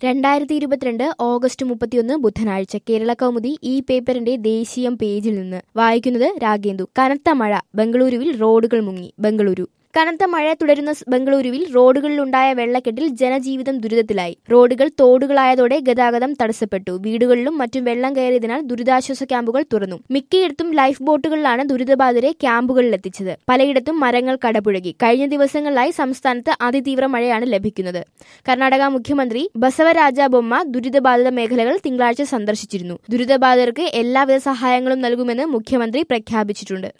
രണ്ടായിരത്തി ഇരുപത്തിരണ്ട് ഓഗസ്റ്റ് മുപ്പത്തിയൊന്ന് ബുധനാഴ്ച കേരള കൗമുദി ഈ പേപ്പറിന്റെ ദേശീയം പേജിൽ നിന്ന് വായിക്കുന്നത് രാഗേന്ദു കനത്ത മഴ ബംഗളൂരുവിൽ റോഡുകൾ മുങ്ങി ബംഗളൂരു കനത്ത മഴ തുടരുന്ന സ് ബംഗളൂരുവിൽ റോഡുകളിലുണ്ടായ വെള്ളക്കെട്ടിൽ ജനജീവിതം ദുരിതത്തിലായി റോഡുകൾ തോടുകളായതോടെ ഗതാഗതം തടസ്സപ്പെട്ടു വീടുകളിലും മറ്റും വെള്ളം കയറിയതിനാൽ ദുരിതാശ്വാസ ക്യാമ്പുകൾ തുറന്നു മിക്കയിടത്തും ലൈഫ് ബോട്ടുകളിലാണ് ദുരിതബാധിതരെ ക്യാമ്പുകളിലെത്തിച്ചത് പലയിടത്തും മരങ്ങൾ കടപുഴകി കഴിഞ്ഞ ദിവസങ്ങളിലായി സംസ്ഥാനത്ത് അതിതീവ്ര മഴയാണ് ലഭിക്കുന്നത് കർണാടക മുഖ്യമന്ത്രി ബസവരാജ ബൊമ്മ ദുരിതബാധിത മേഖലകൾ തിങ്കളാഴ്ച സന്ദർശിച്ചിരുന്നു ദുരിതബാധിതർക്ക് എല്ലാവിധ സഹായങ്ങളും നൽകുമെന്ന് മുഖ്യമന്ത്രി പ്രഖ്യാപിച്ചിട്ടുണ്ട്